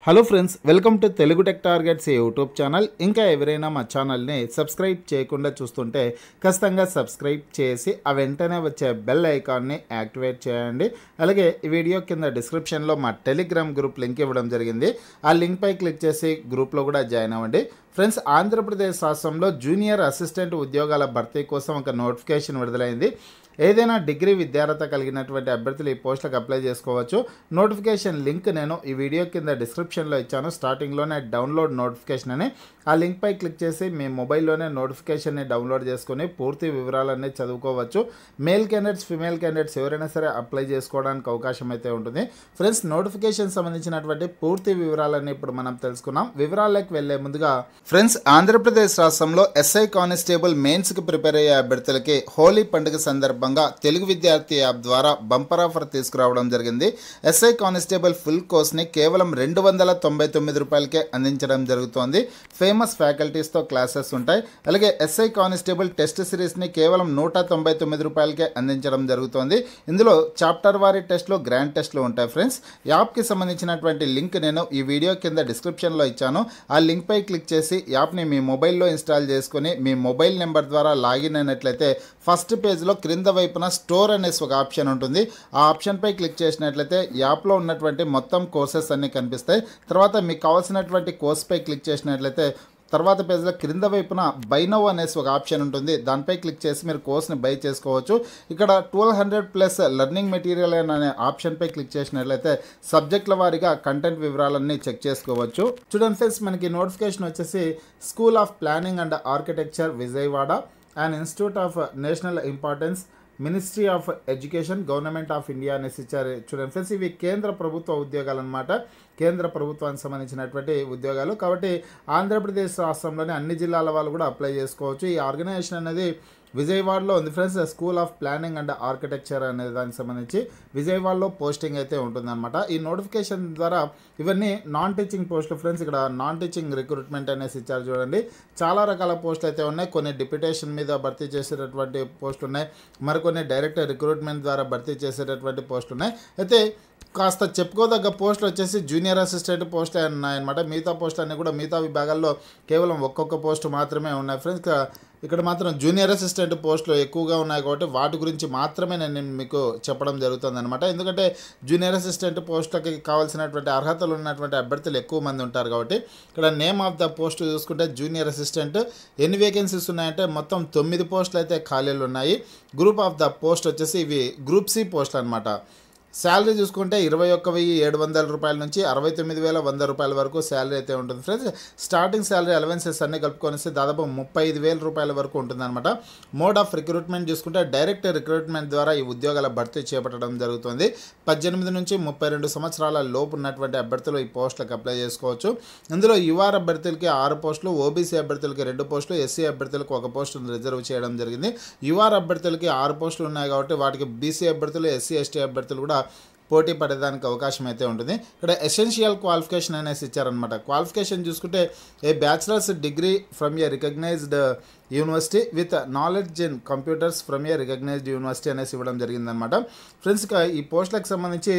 hello friends welcome to Telugu tech targets YouTube channel ఇంకా ఎవరైనా మా ఛానల్ని సబ్స్క్రైబ్ చేయకుండా చూస్తుంటే ఖచ్చితంగా సబ్స్క్రైబ్ చేసి ఆ వెంటనే వచ్చే బెల్ ఐకాన్ని యాక్టివేట్ చేయండి అలాగే ఈ వీడియో కింద డిస్క్రిప్షన్లో మా టెలిగ్రామ్ గ్రూప్ లింక్ ఇవ్వడం జరిగింది ఆ లింక్పై క్లిక్ చేసి గ్రూప్లో కూడా జాయిన్ అవ్వండి ఫ్రెండ్స్ ఆంధ్రప్రదేశ్ రాష్ట్రంలో జూనియర్ అసిస్టెంట్ ఉద్యోగాల భర్తీ కోసం ఒక నోటిఫికేషన్ విడుదలైంది ఏదైనా డిగ్రీ విద్యార్హత కలిగినటువంటి అభ్యర్థులు ఈ పోస్టులకు అప్లై చేసుకోవచ్చు నోటిఫికేషన్ లింక్ నేను ఈ వీడియో కింద డిస్క్రిప్షన్లో ఇచ్చాను స్టార్టింగ్లోనే డౌన్లోడ్ నోటిఫికేషన్ అని ఆ లింక్పై క్లిక్ చేసి మీ మొబైల్లోనే నోటిఫికేషన్ని డౌన్లోడ్ చేసుకొని పూర్తి వివరాలన్నీ చదువుకోవచ్చు మేల్ క్యాండిడేట్స్ ఫిమేల్ క్యాండిడేట్స్ ఎవరైనా సరే అప్లై చేసుకోవడానికి అవకాశం అయితే ఉంటుంది ఫ్రెండ్స్ నోటిఫికేషన్ సంబంధించినటువంటి పూర్తి వివరాలన్నీ ఇప్పుడు మనం తెలుసుకున్నాం వివరాల్లోకి వెళ్లే ముందుగా ఫ్రెండ్స్ ఆంధ్రప్రదేశ్ రాష్ట్రంలో ఎస్ఐ కానిస్టేబుల్ మెయిన్స్కి ప్రిపేర్ అయ్యే అభ్యర్థులకి హోలీ పండుగ సందర్భంగా తెలుగు విద్యార్థి యాప్ ద్వారా బంపర్ ఆఫర్ తీసుకురావడం జరిగింది ఎస్ఐ కానిస్టేబుల్ ఫుల్ కోర్స్ని కేవలం రెండు వందల తొంభై తొమ్మిది రూపాయలకే అందించడం జరుగుతోంది ఫేమస్ ఫ్యాకల్టీస్తో క్లాసెస్ ఉంటాయి అలాగే ఎస్ఐ కానిస్టేబుల్ టెస్ట్ సిరీస్ని కేవలం నూట తొంభై తొమ్మిది రూపాయలకే అందించడం జరుగుతోంది ఇందులో చాప్టర్ వారి టెస్ట్లు గ్రాండ్ టెస్ట్లు ఉంటాయి ఫ్రెండ్స్ యాప్కి సంబంధించినటువంటి లింక్ నేను ఈ వీడియో కింద డిస్క్రిప్షన్లో ఇచ్చాను ఆ లింక్పై క్లిక్ చేసి యాప్ని మీ మొబైల్లో ఇన్స్టాల్ చేసుకొని మీ మొబైల్ నెంబర్ ద్వారా లాగిన్ అయినట్లయితే ఫస్ట్ పేజ్లో క్రింద వైపున స్టోర్ అనేసి ఒక ఆప్షన్ ఉంటుంది ఆ ఆప్షన్పై క్లిక్ చేసినట్లయితే యాప్లో ఉన్నటువంటి మొత్తం కోర్సెస్ అన్నీ కనిపిస్తాయి తర్వాత మీకు కావాల్సినటువంటి కోర్స్పై క్లిక్ చేసినట్లయితే తర్వాత పేజ్లో క్రింద వైపున బై నౌ అనేసి ఒక ఆప్షన్ ఉంటుంది దానిపై క్లిక్ చేసి మీరు కోర్స్ని బై చేసుకోవచ్చు ఇక్కడ twelve hundred plus learning material అనే ఆప్షన్పై క్లిక్ చేసినట్లయితే సబ్జెక్టుల వారీగా కంటెంట్ వివరాలన్నీ చెక్ చేసుకోవచ్చు చూడండి ఫ్రెండ్స్ మనకి నోటిఫికేషన్ వచ్చేసి school of planning and architecture Vijayawada and institute of national importance ministry of education government of India అనేసి ఇచ్చారు చూడండి ఫ్రెండ్స్ ఇవి కేంద్ర ప్రభుత్వ ఉద్యోగాలు అనమాట కేంద్ర ప్రభుత్వానికి సంబంధించినటువంటి ఉద్యోగాలు కాబట్టి ఆంధ్రప్రదేశ్ రాష్ట్రంలోని అన్ని జిల్లాల వాళ్ళు కూడా అప్లై చేసుకోవచ్చు ఈ ఆర్గనైజేషన్ అనేది విజయవాడలో ఉంది friends school of planning and architecture అనే దానికి సంబంధించి విజయవాడలో పోస్టింగ్ అయితే ఉంటుందన్నమాట ఈ నోటిఫికేషన్ ద్వారా ఇవన్నీ నాన్ టీచింగ్ పోస్టులు ఫ్రెండ్స్ ఇక్కడ నాన్ టీచింగ్ రిక్రూట్మెంట్ అనేసి ఇచ్చారు చూడండి చాలా రకాల పోస్టులు అయితే ఉన్నాయి కొన్ని డిప్యుటేషన్ మీద భర్తీ చేసేటటువంటి పోస్టులు ఉన్నాయి మరికొన్ని డైరెక్ట్ రిక్రూట్మెంట్ ద్వారా భర్తీ చేసేటటువంటి పోస్టులు ఉన్నాయి అయితే కాస్త చెప్పుకోదగ్గ పోస్టులు వచ్చేసి జూనియర్ అసిస్టెంట్ పోస్టులు ఉన్నాయన్నమాట మిగతా పోస్టులు అన్నీ కూడా మిగతా విభాగాల్లో కేవలం ఒక్కొక్క పోస్ట్ మాత్రమే ఉన్నాయి ఫ్రెండ్స్ ఇక్కడ మాత్రం జూనియర్ అసిస్టెంట్ పోస్టులు ఎక్కువగా ఉన్నాయి కాబట్టి వాటి గురించి మాత్రమే నేను మీకు చెప్పడం జరుగుతుంది అనమాట ఎందుకంటే జూనియర్ అసిస్టెంట్ పోస్టులకి కావాల్సినటువంటి అర్హతలు ఉన్నటువంటి అభ్యర్థులు ఎక్కువ మంది ఉంటారు కాబట్టి ఇక్కడ నేమ్ ఆఫ్ ద పోస్ట్ చూసుకుంటే జూనియర్ అసిస్టెంట్ ఎన్ని వేకెన్సీస్ ఉన్నాయంటే మొత్తం తొమ్మిది పోస్టులు అయితే ఖాళీలు ఉన్నాయి గ్రూప్ ఆఫ్ ద పోస్ట్ వచ్చేసి ఇవి గ్రూప్ సి పోస్టులు అనమాట శాలరీ చూసుకుంటే ఇరవై ఒక్క వెయ్యి ఏడు వందల రూపాయల నుంచి అరవై తొమ్మిది వేల వంద రూపాయల వరకు శాలరీ అయితే ఉంటుంది ఫ్రెండ్స్ స్టార్టింగ్ శాలరీ అలవెన్సెస్ అన్ని కలుపుకొని దాదాపు ముప్పై ఐదు వేల రూపాయల వరకు ఉంటుందన్నమాట మోడ్ ఆఫ్ రిక్రూట్మెంట్ చూసుకుంటే డైరెక్ట్ రిక్రూట్మెంట్ ద్వారా ఈ ఉద్యోగాల భర్తీ చేపట్టడం జరుగుతుంది పద్దెనిమిది నుంచి ముప్పై రెండు సంవత్సరాల లోపు ఉన్నటువంటి అభ్యర్థులు ఈ పోస్టులకు అప్లై చేసుకోవచ్చు ఇందులో యుఆర్ అభ్యర్థులకి ఆరు పోస్టులు ఓబీసీ అభ్యర్థులకి రెండు పోస్టులు ఎస్సీ అభ్యర్థులకు ఒక పోస్టును రిజర్వ్ చేయడం జరిగింది యుఆర్ అభ్యర్థులకి ఆరు పోస్టులు ఉన్నాయి కాబట్టి వాటికి బీసీ అభ్యర్థులు ఎస్సీ ఎస్టీ అభ్యర్థులు కూడా పోటీ పడేదానికి అవకాశం అయితే ఉంటుంది ఇక్కడ ఎసెన్షియల్ క్వాలిఫికేషన్ అనేసి ఇచ్చారనమాట క్వాలిఫికేషన్ చూసుకుంటే a bachelors degree from a recognised university with knowledge in computers from a recognised university అనేసి ఇవ్వడం జరిగిందనమాట ఫ్రెండ్స్ ఈ పోస్టులకు సంబంధించి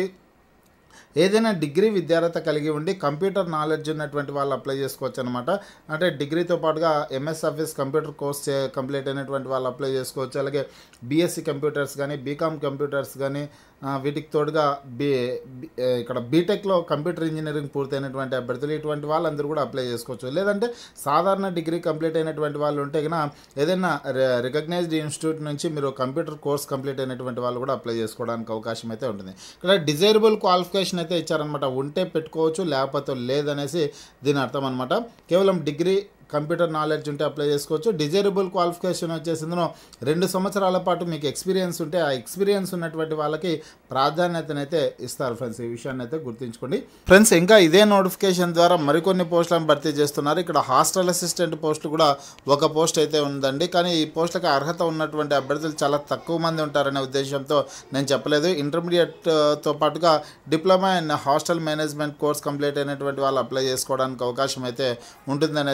ఏదైనా డిగ్రీ విద్యార్హత కలిగి ఉండి కంప్యూటర్ నాలెడ్జ్ ఉన్నటువంటి వాళ్ళు అప్లై చేసుకోవచ్చు అనమాట అంటే డిగ్రీతో పాటుగా ఎంఎస్ ఆఫీస్ కంప్యూటర్ కోర్స్ చే కంప్లీట్ అయినటువంటి వాళ్ళు అప్లై చేసుకోవచ్చు అలాగే బీఎస్సీ కంప్యూటర్స్ కానీ బీకామ్ కంప్యూటర్స్ కానీ వీటికి తోడుగా బీ ఇక్కడ బీటెక్లో కంప్యూటర్ ఇంజనీరింగ్ పూర్తయినటువంటి అభ్యర్థులు ఇటువంటి వాళ్ళందరూ కూడా అప్లై చేసుకోవచ్చు లేదంటే సాధారణ డిగ్రీ కంప్లీట్ అయినటువంటి వాళ్ళు ఉంటే కనుక ఏదైనా రికగ్నైజ్డ్ ఇన్స్టిట్యూట్ నుంచి మీరు కంప్యూటర్ కోర్స్ కంప్లీట్ అయినటువంటి వాళ్ళు కూడా అప్లై చేసుకోవడానికి అవకాశం అయితే ఉంటుంది ఇక్కడ డిజైరబుల్ క్వాలిఫికేషన్ అయితే ఇచ్చారనమాట ఉంటే పెట్టుకోవచ్చు లేకపోతే లేదనేసి దీని అర్థం అనమాట కేవలం డిగ్రీ కంప్యూటర్ నాలెడ్జ్ ఉంటే అప్లై చేసుకోవచ్చు డిజైరబుల్ క్వాలిఫికేషన్ వచ్చేసి ఇందులో రెండు సంవత్సరాల పాటు మీకు ఎక్స్పీరియన్స్ ఉంటే ఆ ఎక్స్పీరియన్స్ ఉన్నటువంటి వాళ్ళకి ప్రాధాన్యతనైతే ఇస్తారు ఫ్రెండ్స్ ఈ విషయాన్ని అయితే గుర్తుంచుకోండి ఫ్రెండ్స్ ఇంకా ఇదే నోటిఫికేషన్ ద్వారా మరికొన్ని పోస్టులను భర్తీ చేస్తున్నారు ఇక్కడ హాస్టల్ అసిస్టెంట్ పోస్ట్ కూడా ఒక పోస్ట్ అయితే ఉందండి కానీ ఈ పోస్టులకు అర్హత ఉన్నటువంటి అభ్యర్థులు చాలా తక్కువ మంది ఉంటారనే ఉద్దేశంతో నేను చెప్పలేదు ఇంటర్మీడియట్తో పాటుగా diploma in hostel management course complete అయినటువంటి వాళ్ళు అప్లై చేసుకోవడానికి అవకాశం అయితే ఉంటుందనేసి ఇచ్చారు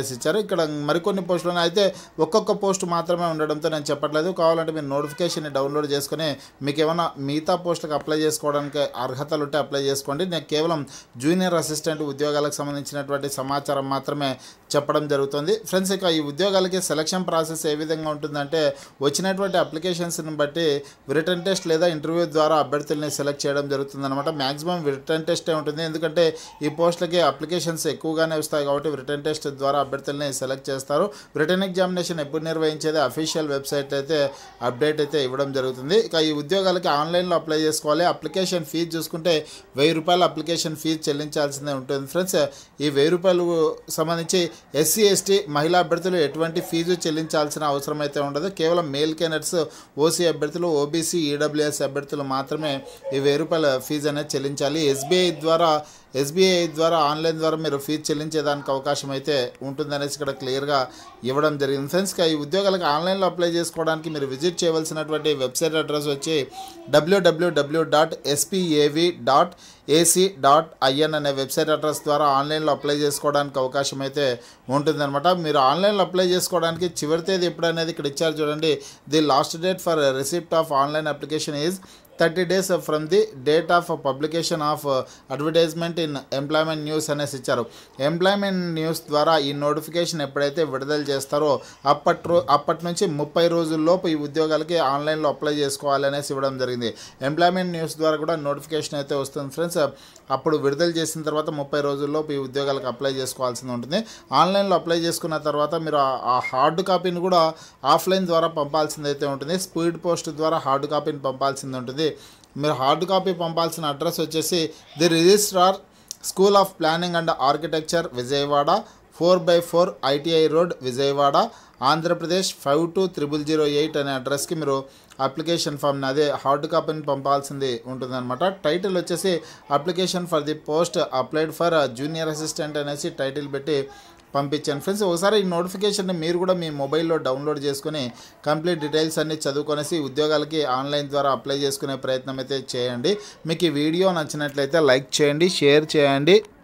ఇక్కడ మరికొన్ని పోస్టులు ఉన్నాయి అయితే ఒక్కొక్క పోస్ట్ మాత్రమే ఉండడంతో నేను చెప్పట్లేదు కావాలంటే మీరు నోటిఫికేషన్ని డౌన్లోడ్ చేసుకుని మీకు ఏమైనా మిగతా పోస్టులకు అప్లై చేసుకోవడానికి అర్హతలు ఉంటే అప్లై చేసుకోండి నేను కేవలం జూనియర్ అసిస్టెంట్ ఉద్యోగాలకు సంబంధించినటువంటి సమాచారం మాత్రమే చెప్పడం జరుగుతుంది ఫ్రెండ్స్ ఇక ఈ ఉద్యోగాలకి సెలక్షన్ ప్రాసెస్ ఏ విధంగా ఉంటుందంటే వచ్చినటువంటి అప్లికేషన్స్ని బట్టి రిటర్న్ టెస్ట్ లేదా ఇంటర్వ్యూ ద్వారా అభ్యర్థుల్ని సెలెక్ట్ చేయడం జరుగుతుంది అనమాట మ్యాక్సిమం రిటర్న్ టెస్టే ఉంటుంది ఎందుకంటే ఈ పోస్టులకి అప్లికేషన్స్ ఎక్కువగానే వస్తాయి కాబట్టి రిటర్న్ టెస్ట్ ద్వారా అభ్యర్థుల్ని సెలెక్ట్ చేస్తారు రిటర్న్ ఎగ్జామినేషన్ ఎప్పుడు నిర్వహించేది అఫీషియల్ వెబ్సైట్ అయితే అప్డేట్ అయితే ఇవ్వడం జరుగుతుంది ఇక ఈ ఉద్యోగాలకి ఆన్లైన్లో అప్లై చేసుకోవాలి అప్లికేషన్ ఫీజు చూసుకుంటే వెయ్యి రూపాయల అప్లికేషన్ ఫీజు చెల్లించాల్సిందే ఉంటుంది ఫ్రెండ్స్ ఈ వెయ్యి రూపాయలు సంబంధించి ఎస్సీ ఎస్టీ మహిళా అభ్యర్థులు ఎటువంటి ఫీజు చెల్లించాల్సిన అవసరం అయితే ఉండదు కేవలం మేల్ క్యాండిడేట్స్ ఓసీ అభ్యర్థులు ఓబీసీ ఈడబ్ల్యూఎస్ అభ్యర్థులు మాత్రమే ఈ వెయ్యి రూపాయల ఫీజు అనేది చెల్లించాలి ఎస్బీఐ ద్వారా ఎస్బీఐ ద్వారా ఆన్లైన్ ద్వారా మీరు ఫీజు చెల్లించేదానికి అవకాశం అయితే ఉంటుందనేసి ఇక్కడ క్లియర్గా ఇవ్వడం జరిగింది ఫ్రెండ్స్ ఇక ఈ ఉద్యోగాలకు ఆన్లైన్లో అప్లై చేసుకోవడానికి మీరు విజిట్ చేయవలసినటువంటి వెబ్సైట్ అడ్రస్ వచ్చి డబ్ల్యూడబ్ల్యూడబ్ల్యూ dot SPAV dot AC dot IN అనే వెబ్సైట్ అడ్రస్ ద్వారా ఆన్లైన్లో అప్లై చేసుకోవడానికి అవకాశం అయితే ఉంటుందన్నమాట మీరు ఆన్లైన్లో అప్లై చేసుకోవడానికి చివరి తేదీ ఎప్పుడు అనేది ఇక్కడ ఇచ్చారు చూడండి the last date for receipt of online application is thirty days from the date of publication of advertisement in employment news అనేసి ఇచ్చారు ఎంప్లాయ్మెంట్ న్యూస్ ద్వారా ఈ నోటిఫికేషన్ ఎప్పుడైతే విడుదల చేస్తారో అప్పటి రో అప్పటి నుంచి ముప్పై రోజుల్లోపు ఈ ఉద్యోగాలకి ఆన్లైన్లో అప్లై చేసుకోవాలి అనేసి ఇవ్వడం జరిగింది ఎంప్లాయ్మెంట్ న్యూస్ ద్వారా కూడా నోటిఫికేషన్ అయితే వస్తుంది ఫ్రెండ్స్ అప్పుడు విడుదల చేసిన తర్వాత ముప్పై రోజుల్లోపు ఈ ఉద్యోగాలకు అప్లై చేసుకోవాల్సి ఉంటుంది ఆన్లైన్లో అప్లై చేసుకున్న తర్వాత మీరు ఆ- ఆ హార్డ్ కాపీని కూడా ఆఫ్లైన్ ద్వారా పంపాల్సింది అయితే ఉంటుంది స్పీడ్ పోస్ట్ ద్వారా హార్డ్ కాపీని పంపాల్సింది ఉంటుంది మీరు హార్డ్ కాపీ పంపాల్సిన అడ్రస్ వచ్చేసి the registrar school of planning and architecture Vijayawada four by four ITI road Vijayawada Andhra Pradesh five two triple zero eight అనే అడ్రస్కి మీరు అప్లికేషన్ ఫామ్ని అదే హార్డ్ కాపీని పంపాల్సింది ఉంటుందన్నమాట టైటిల్ వచ్చేసి application for the post applied for junior assistant అనేసి టైటిల్ పెట్టి పంపించాను ఫ్రెండ్స్ ఒకసారి ఈ నోటిఫికేషన్ని మీరు కూడా మీ మొబైల్లో డౌన్లోడ్ చేసుకుని కంప్లీట్ డీటెయిల్స్ అన్ని చదువుకొనేసి ఉద్యోగాలకి ఆన్లైన్ ద్వారా అప్లై చేసుకునే ప్రయత్నం అయితే చేయండి మీకు ఈ వీడియో నచ్చినట్లయితే లైక్ చేయండి షేర్ చేయండి